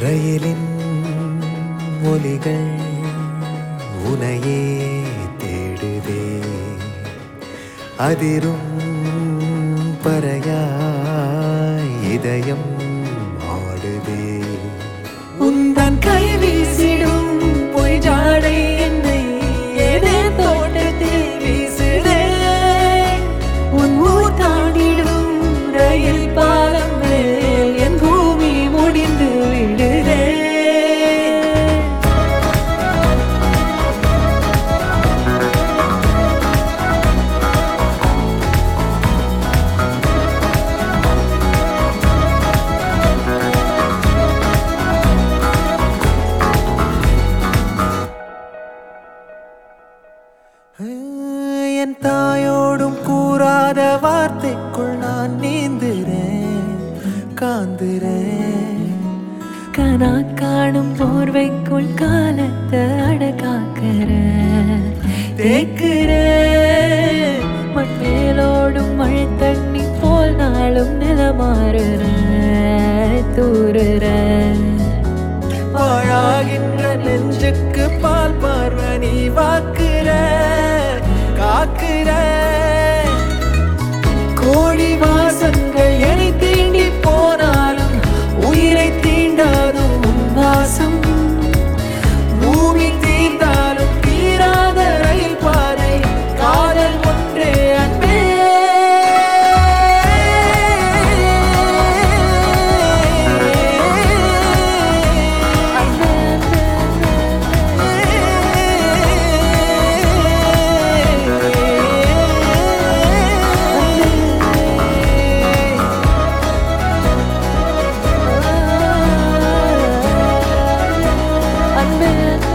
ரயிலின் ஒலிகள் உனையே தேடுதே அதிரும் பறையாய் இதயம் ஆடுதே உந்தன் கை வீசிடும் பொய் ஜாடை என்னை ஏதே தோட்டத்தில் வீசுதே உன் ஊர் தாண்டிடும் ரயில் பாலம் மேல் என் பூமி முடிந்து விடுதே என் தாயோடும் கூறாத வார்த்தைக்குள் நான் நீந்துறேன் காந்துறேன் கனா காணும் போர்வைக்குள் காலத்தை அடகாக்கிற தேக்குற மண்மேலோடும் மழை தண்ணி போல் நாளும் நிலமாறுற தூறுற பாழாகின்ற நெஞ்சுக்கு பால் பார்வை நீ வாக்குற காக்குற கோடி வாசங்கள் என்னை தீண்டி போனாலும் உயிரை தீண்டாதும் உன் வாசம் பூமி தீர்ந்தாலும் தீராத ரயில் பாதை காதல் ஒன்றே அன்பே அன்பே